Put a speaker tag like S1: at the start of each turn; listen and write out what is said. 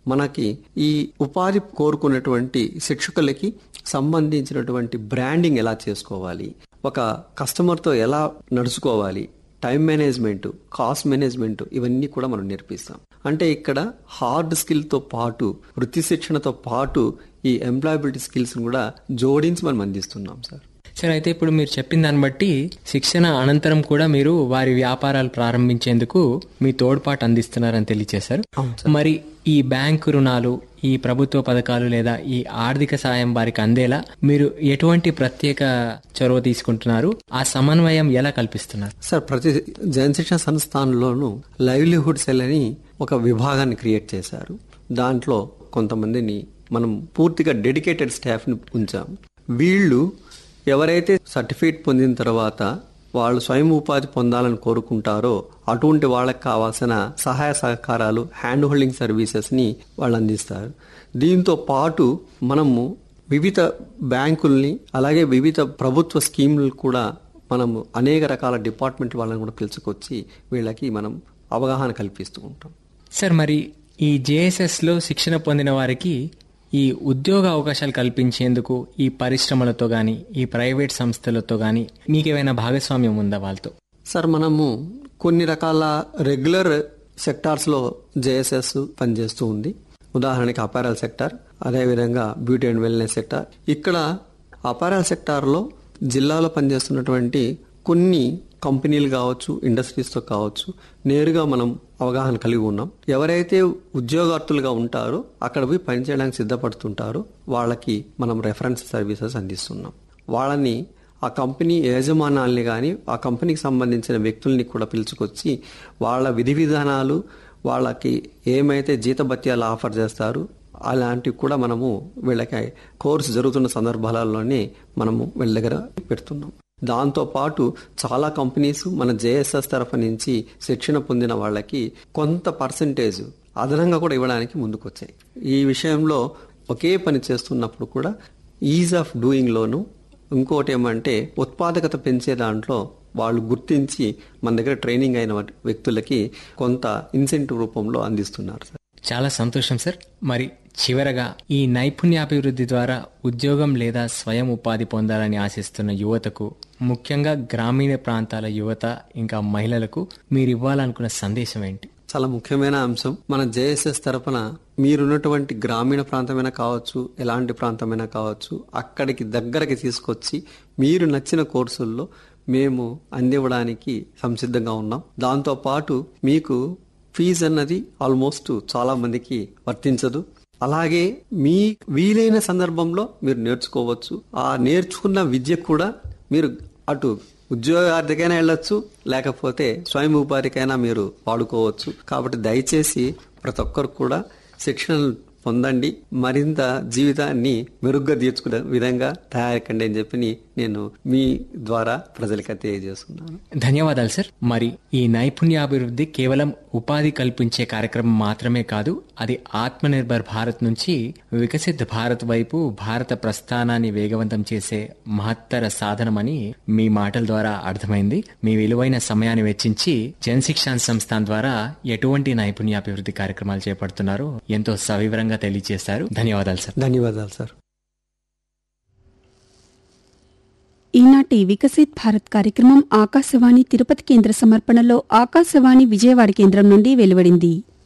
S1: మనకి ఈ ఉపాధి కోరుకున్నటువంటి శిక్షకులకి సంబంధించినటువంటి బ్రాండింగ్ ఎలా చేసుకోవాలి ఒక కస్టమర్తో ఎలా నడుచుకోవాలి టైం మేనేజ్మెంట్ కాస్ట్ మేనేజ్మెంట్ ఇవన్నీ కూడా మనం నేర్పిస్తాం అంటే ఇక్కడ హార్డ్ స్కిల్తో పాటు వృత్తి శిక్షణతో పాటు ఈ ఎంప్లాయబిలిటీ స్కిల్స్ కూడా జోడించి మనం అందిస్తున్నాం సార్
S2: సార్ అయితే ఇప్పుడు మీరు చెప్పిన దాన్ని బట్టి శిక్షణ అనంతరం కూడా మీరు వారి వ్యాపారాలు ప్రారంభించేందుకు మీ తోడ్పాటు అందిస్తున్నారని తెలియజేశారు మరి ఈ బ్యాంకు రుణాలు ఈ ప్రభుత్వ పథకాలు లేదా ఈ ఆర్థిక సాయం వారికి అందేలా మీరు ఎటువంటి ప్రత్యేక చొరవ తీసుకుంటున్నారు ఆ సమన్వయం ఎలా కల్పిస్తున్నారు
S1: సార్ ప్రతి జనశిక్షణ సంస్థానంలోనూ లైవ్లీహుడ్ సెల్ అని ఒక విభాగాన్ని క్రియేట్ చేశారు దాంట్లో కొంతమందిని మనం పూర్తిగా డెడికేటెడ్ స్టాఫ్ని ఉంచాం వీళ్ళు ఎవరైతే సర్టిఫికేట్ పొందిన తర్వాత వాళ్ళు స్వయం ఉపాధి పొందాలని కోరుకుంటారో అటువంటి వాళ్ళకి కావాల్సిన సహాయ సహకారాలు హ్యాండ్ హోల్డింగ్ సర్వీసెస్ ని వాళ్ళు అందిస్తారు దీంతో పాటు మనము వివిధ బ్యాంకుల్ని అలాగే వివిధ ప్రభుత్వ స్కీములు కూడా మనము అనేక రకాల డిపార్ట్మెంట్ వాళ్ళని కూడా పిలుచుకొచ్చి వీళ్ళకి మనం అవగాహన కల్పిస్తూ ఉంటాం
S2: సార్ మరి ఈ జేఎస్ఎస్ లో శిక్షణ పొందిన వారికి ఈ ఉద్యోగ అవకాశాలు కల్పించేందుకు ఈ పరిశ్రమలతో గాని ఈ ప్రైవేట్ సంస్థలతో గాని మీకేమైనా భాగస్వామ్యం ఉందా వాళ్ళతో
S1: సార్ మనము కొన్ని రకాల రెగ్యులర్ సెక్టార్స్ లో జేఎస్ఎస్ పనిచేస్తూ ఉంది ఉదాహరణకి అపారల్ సెక్టార్ అదేవిధంగా బ్యూటీ అండ్ వెల్నెస్ సెక్టార్ ఇక్కడ అపారల్ సెక్టార్లో జిల్లాలో పనిచేస్తున్నటువంటి కొన్ని కంపెనీలు కావచ్చు ఇండస్ట్రీస్తో కావచ్చు నేరుగా మనం అవగాహన కలిగి ఉన్నాం ఎవరైతే ఉద్యోగార్థులుగా ఉంటారో అక్కడ పోయి పనిచేయడానికి సిద్ధపడుతుంటారో వాళ్ళకి మనం రెఫరెన్స్ సర్వీసెస్ అందిస్తున్నాం వాళ్ళని ఆ కంపెనీ యజమానాల్ని కానీ ఆ కంపెనీకి సంబంధించిన వ్యక్తుల్ని కూడా పిలుచుకొచ్చి వాళ్ళ విధి విధానాలు వాళ్ళకి ఏమైతే జీతభత్యాలు ఆఫర్ చేస్తారు అలాంటివి కూడా మనము వీళ్ళకి కోర్సు జరుగుతున్న సందర్భాలలోనే మనము వీళ్ళ దగ్గర పెడుతున్నాం దాంతో పాటు చాలా కంపెనీస్ మన జేఎస్ఎస్ తరఫు నుంచి శిక్షణ పొందిన వాళ్ళకి కొంత పర్సంటేజ్ అదనంగా కూడా ఇవ్వడానికి ముందుకొచ్చాయి ఈ విషయంలో ఒకే పని చేస్తున్నప్పుడు కూడా ఈజ్ ఆఫ్ డూయింగ్ లోను ఇంకోటి ఏమంటే ఉత్పాదకత పెంచే దాంట్లో వాళ్ళు గుర్తించి మన దగ్గర ట్రైనింగ్ అయిన వ్యక్తులకి కొంత ఇన్సెంటివ్ రూపంలో అందిస్తున్నారు సార్
S2: చాలా సంతోషం సార్ మరి చివరగా ఈ నైపుణ్యాభివృద్ధి ద్వారా ఉద్యోగం లేదా స్వయం ఉపాధి పొందాలని ఆశిస్తున్న యువతకు ముఖ్యంగా గ్రామీణ ప్రాంతాల యువత ఇంకా మహిళలకు మీరు ఇవ్వాలనుకున్న సందేశం ఏంటి
S1: చాలా ముఖ్యమైన అంశం మన జేఎస్ఎస్ తరపున మీరున్నటువంటి గ్రామీణ ప్రాంతమైనా కావచ్చు ఎలాంటి ప్రాంతమైనా కావచ్చు అక్కడికి దగ్గరకి తీసుకొచ్చి మీరు నచ్చిన కోర్సుల్లో మేము అందివ్వడానికి సంసిద్ధంగా ఉన్నాం దాంతో పాటు మీకు ఫీజు అన్నది ఆల్మోస్ట్ చాలా మందికి వర్తించదు అలాగే మీ వీలైన సందర్భంలో మీరు నేర్చుకోవచ్చు ఆ నేర్చుకున్న విద్య కూడా మీరు అటు ఉద్యోగార్థికైనా వెళ్ళొచ్చు లేకపోతే స్వయం ఉపాధికైనా మీరు వాడుకోవచ్చు కాబట్టి దయచేసి ప్రతి ఒక్కరు కూడా శిక్షణ పొందండి మరింత జీవితాన్ని మెరుగ్గా తీర్చుకునే విధంగా తయారకండి అని చెప్పి నేను మీ ద్వారా ప్రజలకి తెలియజేస్తున్నాను
S2: ధన్యవాదాలు సార్ మరి ఈ నైపుణ్యాభివృద్ధి కేవలం ఉపాధి కల్పించే కార్యక్రమం మాత్రమే కాదు అది ఆత్మనిర్భర్ భారత్ నుంచి వికసిత్ భారత్ వైపు భారత ప్రస్థానాన్ని వేగవంతం చేసే మహత్తర సాధనమని మీ మాటల ద్వారా అర్థమైంది మీ విలువైన సమయాన్ని వెచ్చించి జనశిక్షాన్ సంస్థాన్ ద్వారా ఎటువంటి నైపుణ్యాభివృద్ధి కార్యక్రమాలు చేపడుతున్నారో ఎంతో సవివరంగా తెలియజేశారు ధన్యవాదాలు సార్
S1: ధన్యవాదాలు సార్
S3: ఈనాటి వికసిత్ భారత్ కార్యక్రమం ఆకాశవాణి తిరుపతి కేంద్ర సమర్పణలో ఆకాశవాణి విజయవాడ కేంద్రం నుండి వెలువడింది